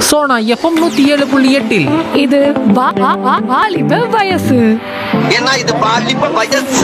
Sona FM நூத்தி ஏழு புள்ளி எட்டில் இது வா- வா- வா- வாலிப வயசு ஏன்னா இது பாலிப்ப வயசு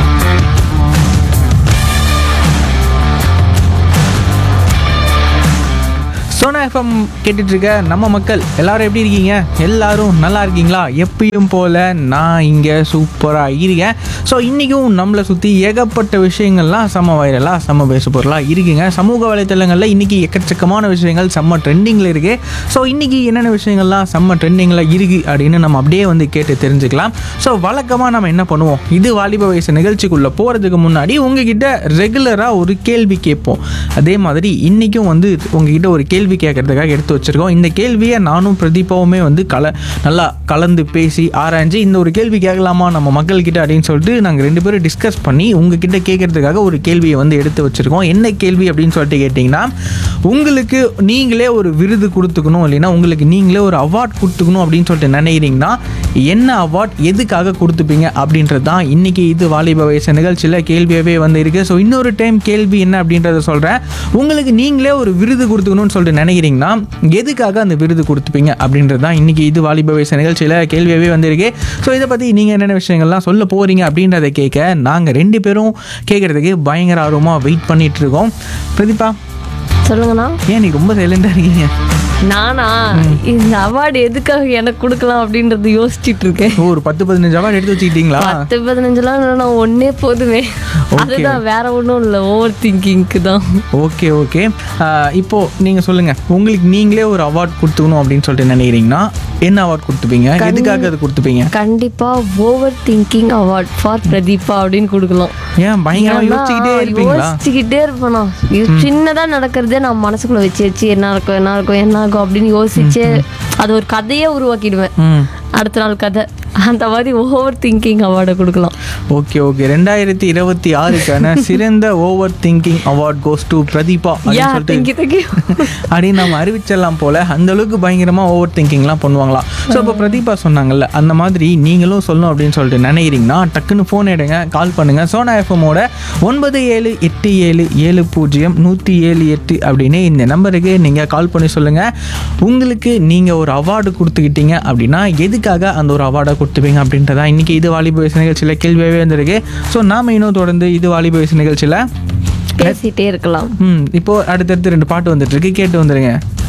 சோனா எஃப்எம் கேட்டுட்டு இருக்க நம்ம மக்கள் எல்லாரும் எப்படி இருக்கீங்க எல்லாரும் நல்லா இருக்கீங்களா எப்பயும் போல நான் இங்கே சூப்பராக இருக்கேன் ஸோ இன்றைக்கும் நம்மளை சுற்றி ஏகப்பட்ட விஷயங்கள்லாம் செம்ம வைரலாக செம்ம பேச பொருளாக இருக்குங்க சமூக வலைத்தளங்களில் இன்றைக்கி எக்கச்சக்கமான விஷயங்கள் செம்ம ட்ரெண்டிங்கில் இருக்குது ஸோ இன்றைக்கி என்னென்ன விஷயங்கள்லாம் செம்ம ட்ரெண்டிங்கில் இருக்குது அப்படின்னு நம்ம அப்படியே வந்து கேட்டு தெரிஞ்சுக்கலாம் ஸோ வழக்கமாக நம்ம என்ன பண்ணுவோம் இது வாலிப வயசு நிகழ்ச்சிக்குள்ளே போகிறதுக்கு முன்னாடி உங்ககிட்ட ரெகுலராக ஒரு கேள்வி கேட்போம் அதே மாதிரி இன்றைக்கும் வந்து உங்ககிட்ட ஒரு கேள்வி கேட்கறதுக்காக எடுத்து வச்சுருக்கோம் இந்த கேள்வியை நானும் பிரதீபாவுமே வந்து கல நல்லா கலந்து பேசி ஆராய்ஞ்சு இந்த ஒரு கேள்வி கேட்கலாமா நம்ம மக்கள்கிட்ட அப்படின்னு சொல்லிட்டு நாங்கள் ரெண்டு பேரும் டிஸ்கஸ் பண்ணி உங்ககிட்ட கேட்கறதுக்காக ஒரு கேள்வியை வந்து எடுத்து வச்சுருக்கோம் என்ன கேள்வி அப்படின்னு சொல்லிட்டு கேட்டிங்கன்னா உங்களுக்கு நீங்களே ஒரு விருது கொடுத்துக்கணும் இல்லைன்னா உங்களுக்கு நீங்களே ஒரு அவார்ட் கொடுத்துக்கணும் அப்படின்னு சொல்லிட்டு நினைக்கிறீங்கன்னா என்ன அவார்ட் எதுக்காக கொடுத்துப்பீங்க அப்படின்றது தான் இன்றைக்கி இது வாலிப வயசு நிகழ்ச்சியில் கேள்வியாகவே வந்து இருக்குது ஸோ இன்னொரு டைம் கேள்வி என்ன அப்படின்றத சொல்கிறேன் உங்களுக்கு நீங்களே ஒரு விருது கொடுத்துக்கணும்னு சொல்லிட்டு நினைக்கிறீங்கன்னா எதுக்காக அந்த விருது கொடுத்துப்பீங்க அப்படின்றது தான் இன்றைக்கி இது வாலிப வயசு நிகழ்ச்சியில் கேள்வியாகவே வந்திருக்கு ஸோ இதை பற்றி நீங்கள் என்னென்ன விஷயங்கள்லாம் சொல்ல போகிறீங்க அப்படின்றத கேட்க நாங்கள் ரெண்டு பேரும் கேட்குறதுக்கு பயங்கர ஆர்வமாக வெயிட் பண்ணிட்டு இருக்கோம் பிரதீபா சொல்லுங்கண்ணா ஏன் நீ ரொம்ப சைலண்டாக இருக்கீங்க நானா இந்த அவார்டு எதுக்காக எனக்கு கொடுக்கலாம் அப்படின்றது யோசிச்சுட்டு இருக்கேன் ஓ, ஒரு பத்து பதினஞ்சு அவார்டு எடுத்து வச்சுக்கிட்டீங்களா பத்து பதினஞ்சுலாம் இல்லைண்ணா ஒன்னே போதுமே அதுதான் வேற ஒன்றும் இல்லை ஓவர் திங்கிங்க்கு தான் ஓகே ஓகே இப்போ நீங்கள் சொல்லுங்கள் உங்களுக்கு நீங்களே ஒரு அவார்ட் கொடுத்துக்கணும் அப்படின்னு சொல்லிட்டு நினைக்கிறீங்கன்னா என்ன அவார்ட் கொடுத்துப்பீங்க எதுக்காக அது கொடுத்துப்பீங்க கண்டிப்பா over thinking award for Pratibha அப்படின்னு கொடுக்கலாம் ஏன் பயங்கரமாக ஏன்னா, யோசிச்சுக்கிட்டே இருப்பீங்களா யோசிச்சுக்கிட்டே இருப்பேனா இது சின்னதா நடக்கிறதே நான் மனசுக்குள்ள வச்சு வச்சு என்ன இருக்கும் என்ன இருக்கும் என்ன இருக்கும் அப்படின்னு யோசிச்சு அது ஒரு கதையே உருவாக்கிடுவேன் ம் அடுத்த நாள் கதை அந்த மாதிரி ஓவர் திங்கிங் அவார்டை கொடுக்கலாம் ஓகே ஓகே ரெண்டாயிரத்தி இருபத்தி ஆறுக்கான சிறந்த over thinking award goes to Pratibha யா அப்படின்னு தேங்க்யூ சொல்லிட்டு தேங்க்யூ அப்படின்னு நம்ம அறிவிச்சிடலாம் போல அந்த அளவுக்கு பயங்கரமாக ஓவர் திங்கிங்லாம் பண்ணுவாங்களாம் ஸோ இப்போ பிரதீபா சொன்னாங்கல்ல அந்த மாதிரி நீங்களும் சொல்லணும் அப்படின்னு சொல்லிட்டு நினைக்கிறீங்கன்னா டக்குன்னு ஃபோன் எடுங்க கால் பண்ணுங்கள் சோனா எஃப்எம்மோட ஒன்பது ஏழு எட்டு ஏழு ஏழு பூஜ்ஜியம் நூற்றி ஏழு எட்டு அப்படின்னு இந்த நம்பருக்கு நீங்கள் கால் பண்ணி சொல்லுங்கள் உங்களுக்கு நீங்கள் ஒரு அவார்டு கொடுத்துக்கிட்டீங்க அப்படின்னா எதுக்காக அந்த ஒரு அவார்டை கொடுத்துப்பீங்க அப்படின்றதா இன்றைக்கி இது வாலிப வயசு நிகழ்ச்சியில் கேள்வியாகவே வந்திருக்கு ஸோ நாம இன்னும் தொடர்ந்து இது வாலிப வயசு நிகழ்ச்சியில் பேசிட்டே இருக்கலாம் ம் இப்போ அடுத்தடுத்து ரெண்டு பாட்டு வந்துட்டு இருக்கு கேட்டு வந்துருங்க